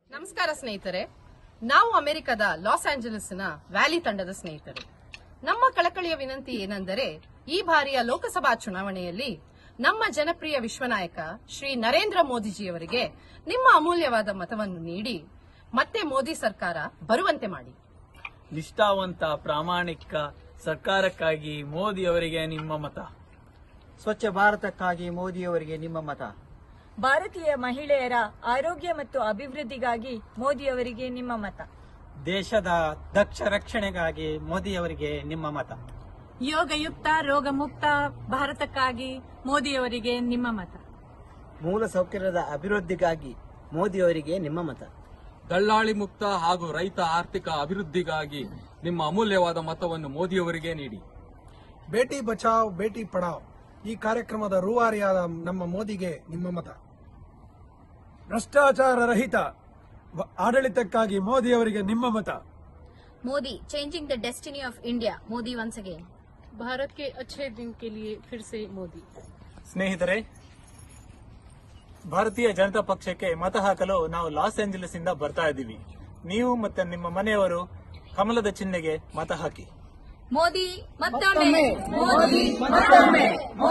ನಮಸ್ಕಾರ ಸ್ನೇಹಿತರೆ ನಾವು ಅಮೆರಿಕದ ಲಾಸ್ ಆಂಜಲಸ್ನ ವ್ಯಾಲಿ ತಂಡದ ಸ್ನೇಹಿತರು ನಮ್ಮ ಕಳಕಳಿಯ ವಿನಂತಿ ಏನೆಂದರೆ ಈ ಬಾರಿಯ ಲೋಕಸಭಾ ಚುನಾವಣೆಯಲ್ಲಿ ನಮ್ಮ ಜನಪ್ರಿಯ ವಿಶ್ವನಾಯಕ ಶ್ರೀ ನರೇಂದ್ರ ಮೋದಿಜಿಯವರಿಗೆ ನಿಮ್ಮ ಅಮೂಲ್ಯವಾದ ಮತವನ್ನು ನೀಡಿ ಮತ್ತೆ ಮೋದಿ ಸರ್ಕಾರ ಬರುವಂತೆ ಮಾಡಿ ನಿಷ್ಠಾವಂತ ಪ್ರಾಮಾಣಿಕ ಸರ್ಕಾರಕ್ಕಾಗಿ ಮೋದಿ ಅವರಿಗೆ ನಿಮ್ಮ ಮತ ಸ್ವಚ್ಛ ಭಾರತಕ್ಕಾಗಿ ಮೋದಿಯವರಿಗೆ ನಿಮ್ಮ ಮತ ಭಾರತೀಯ ಮಹಿಳೆಯರ ಆರೋಗ್ಯ ಮತ್ತು ಅಭಿವೃದ್ಧಿಗಾಗಿ ಮೋದಿಯವರಿಗೆ ನಿಮ್ಮ ಮತ ದೇಶದ ದಕ್ಷ ರಕ್ಷಣೆಗಾಗಿ ಮೋದಿಯವರಿಗೆ ನಿಮ್ಮ ಮತ ಯೋಗಯುಕ್ತ ರೋಗಮುಕ್ತ ಭಾರತಕ್ಕಾಗಿ ಮೋದಿಯವರಿಗೆ ನಿಮ್ಮ ಮತ ಮೂಲ ಸೌಕರ್ಯದ ಅಭಿವೃದ್ಧಿಗಾಗಿ ಮೋದಿಯವರಿಗೆ ನಿಮ್ಮ ಮತ ದಳ್ಳಾಳಿ ಮುಕ್ತ ಹಾಗೂ ರೈತ ಆರ್ಥಿಕ ಅಭಿವೃದ್ಧಿಗಾಗಿ ನಿಮ್ಮ ಅಮೂಲ್ಯವಾದ ಮತವನ್ನು ಮೋದಿಯವರಿಗೆ ನೀಡಿ ಬೇಟಿ ಬಚಾವ್ ಬೇಟಿ ಪಡಾವ್ ಈ ಕಾರ್ಯಕ್ರಮದ ರೂವಾರಿಯಾದ ನಮ್ಮ ಮೋದಿಗೆ ನಿಮ್ಮ ಮತ ಭ್ರಷ್ಟಾಚಾರ ರಹಿತ ವ- ಆಡಳಿತಕ್ಕಾಗಿ ಮೋದಿಯವರಿಗೆ ನಿಮ್ಮ ಮತ Modi changing the destiny of India Modi once again Bharat ಕೆ ಅಚ್ಛೆ ದಿನ್ ಕೆ ಲಿಯೆ ಫಿರ್ ಸೆ ಮೋದಿ ಸ್ನೇಹಿತರೆ ಭಾರತೀಯ ಜನತಾ ಪಕ್ಷಕ್ಕೆ ಮತ ಹಾಕಲು ನಾವು ಲಾಸ್ ಏಂಜಲಸ್ ಇಂದ ಬರ್ತಾ ಇದ್ದೀವಿ ನೀವು ಮತ್ತೆ ನಿಮ್ಮ ಮನೆಯವರು ಕಮಲದ ಚಿಹ್ನೆಗೆ ಮತ ಹಾಕಿ मोदी मत्तोम्मे मोदी मत्तोम्मे